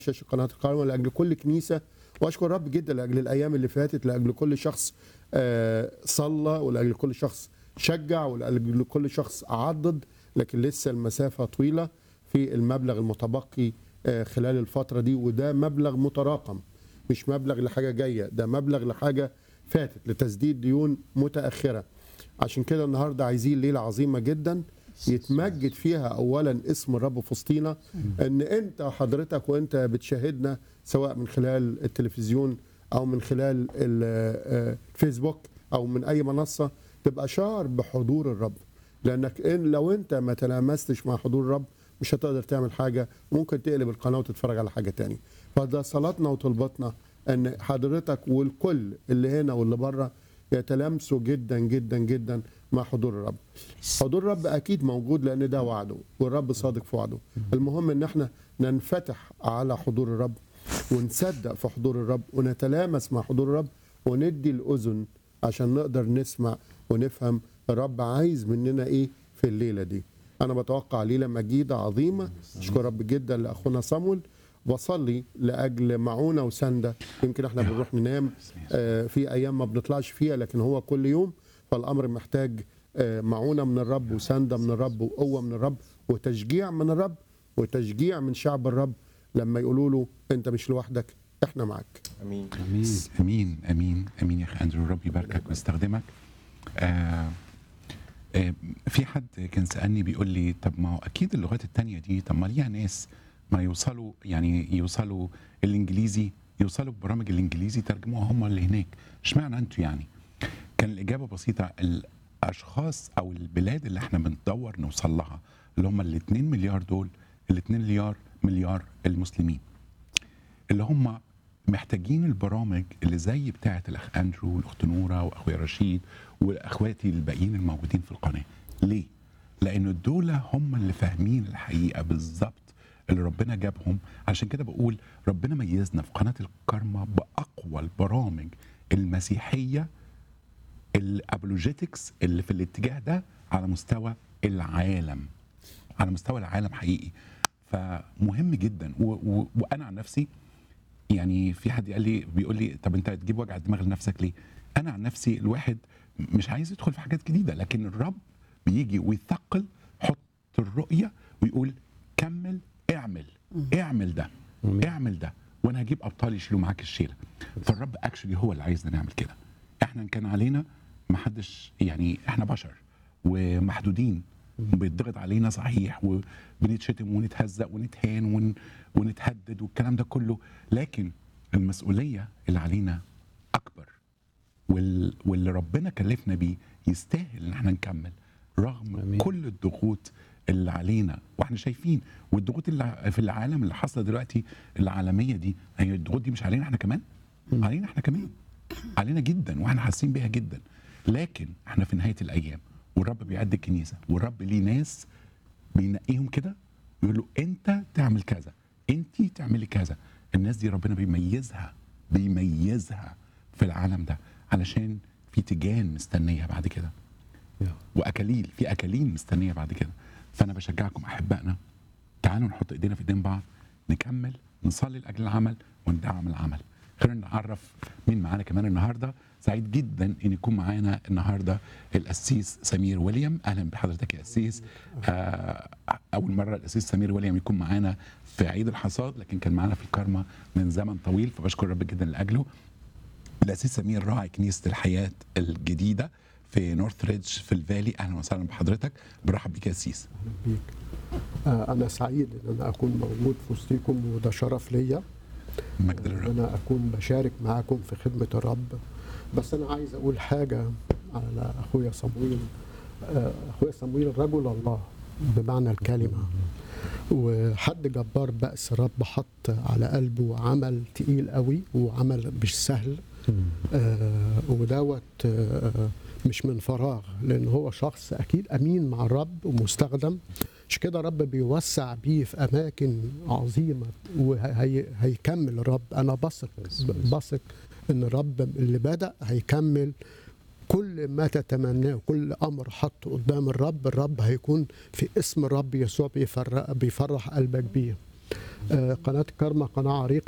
شاشه قناه القرن لاجل كل كنيسه واشكر رب جدا لاجل الايام اللي فاتت لاجل كل شخص آه، صلى ولاجل كل شخص شجع ولاجل كل شخص عضد لكن لسه المسافه طويله في المبلغ المتبقي آه، خلال الفتره دي وده مبلغ متراكم مش مبلغ لحاجه جايه ده مبلغ لحاجه فاتت لتسديد ديون متاخره عشان كده النهارده عايزين ليله عظيمه جدا يتمجد فيها اولا اسم الرب في وسطينا ان انت حضرتك وانت بتشاهدنا سواء من خلال التلفزيون او من خلال ال- آه، الفيسبوك او من اي منصه تبقى شعر بحضور الرب لانك إن لو انت ما تلامستش مع حضور الرب مش هتقدر تعمل حاجه ممكن تقلب القناه وتتفرج على حاجه تاني فده صلاتنا وطلباتنا ان حضرتك والكل اللي هنا واللي بره يتلامسوا جدا جدا جدا مع حضور الرب حضور الرب اكيد موجود لان ده وعده والرب صادق في وعده المهم ان احنا ننفتح على حضور الرب ونصدق في حضور الرب ونتلامس مع حضور الرب وندي الاذن عشان نقدر نسمع ونفهم الرب عايز مننا ايه في الليله دي انا بتوقع ليله مجيده عظيمه اشكر رب جدا لاخونا صامويل بصلي لاجل معونه وسنده يمكن احنا بنروح ننام آه، في ايام ما بنطلعش فيها لكن هو كل يوم فالامر محتاج آه، معونه من الرب وسنده من الرب وقوه من الرب وتشجيع من الرب وتشجيع من شعب الرب لما يقولوا له انت مش لوحدك احنا معاك امين امين امين امين امين يا اخي اندرو ربي يباركك ويستخدمك آه آه في حد كان سالني بيقول لي طب ما هو اكيد اللغات التانية دي طب ما ليها ناس ما يوصلوا يعني يوصلوا الانجليزي يوصلوا ببرامج الانجليزي ترجموها هم اللي هناك اشمعنى انتوا يعني كان الاجابه بسيطه الاشخاص او البلاد اللي احنا بندور نوصل لها اللي هم ال 2 مليار دول ال 2 مليار مليار المسلمين اللي هم محتاجين البرامج اللي زي بتاعه الاخ اندرو والاخت نوره واخويا رشيد واخواتي الباقيين الموجودين في القناه ليه لان دول هم اللي فاهمين الحقيقه بالظبط اللي ربنا جابهم عشان كده بقول ربنا ميزنا في قناه الكارما باقوى البرامج المسيحيه الابولوجيتكس اللي في الاتجاه ده على مستوى العالم على مستوى العالم حقيقي فمهم جدا و و وانا عن نفسي يعني في حد قال لي بيقول لي طب انت تجيب وجع الدماغ لنفسك ليه؟ انا عن نفسي الواحد مش عايز يدخل في حاجات جديده لكن الرب بيجي ويثقل حط الرؤيه ويقول كمل اعمل اعمل ده اعمل ده وانا هجيب ابطال يشيلوا معاك الشيله فالرب اكشلي هو اللي عايزنا نعمل كده احنا إن كان علينا ما حدش يعني احنا بشر ومحدودين بيتضغط علينا صحيح وبنتشتم ونتهزق ونتهان ون... ونتهدد والكلام ده كله لكن المسؤوليه اللي علينا اكبر وال... واللي ربنا كلفنا بيه يستاهل ان احنا نكمل رغم آمين. كل الضغوط اللي علينا واحنا شايفين والضغوط اللي في العالم اللي حاصله دلوقتي العالميه دي هي الضغوط دي مش علينا احنا كمان علينا احنا كمان علينا جدا واحنا حاسين بيها جدا لكن احنا في نهايه الايام والرب بيعد الكنيسه والرب ليه ناس بينقيهم كده ويقول له انت تعمل كذا انت تعملي كذا الناس دي ربنا بيميزها بيميزها في العالم ده علشان في تيجان مستنيه بعد كده واكاليل في اكاليل مستنيه بعد كده فانا بشجعكم احبائنا تعالوا نحط ايدينا في ايدين بعض نكمل نصلي لاجل العمل وندعم العمل خلينا نعرف مين معانا كمان النهارده سعيد جدا ان يكون معانا النهارده القسيس سمير ويليام اهلا بحضرتك يا قسيس آه اول مره القسيس سمير ويليام يكون معانا في عيد الحصاد لكن كان معانا في الكارما من زمن طويل فبشكر رب جدا لاجله الاسيس سمير راعي كنيسه الحياه الجديده في نورث ريدج في الفالي اهلا وسهلا بحضرتك برحب بيك يا اسيس بيك آه، أنا سعيد إن أنا أكون موجود في وسطيكم وده شرف ليا مجد إن للرب أنا أكون بشارك معاكم في خدمة الرب بس أنا عايز أقول حاجة على أخويا صمويل آه، أخويا صمويل رجل الله بمعنى الكلمة وحد جبار بأس الرب حط على قلبه عمل تقيل قوي وعمل مش سهل آه ودوت آه مش من فراغ لان هو شخص اكيد امين مع الرب ومستخدم مش كده الرب بيوسع بيه في اماكن عظيمه وهيكمل الرب انا بثق بثق ان الرب اللي بدا هيكمل كل ما تتمناه كل امر حطه قدام الرب الرب هيكون في اسم الرب يسوع بيفرح, بيفرح قلبك بيه آه، قناه كارما قناه عريقه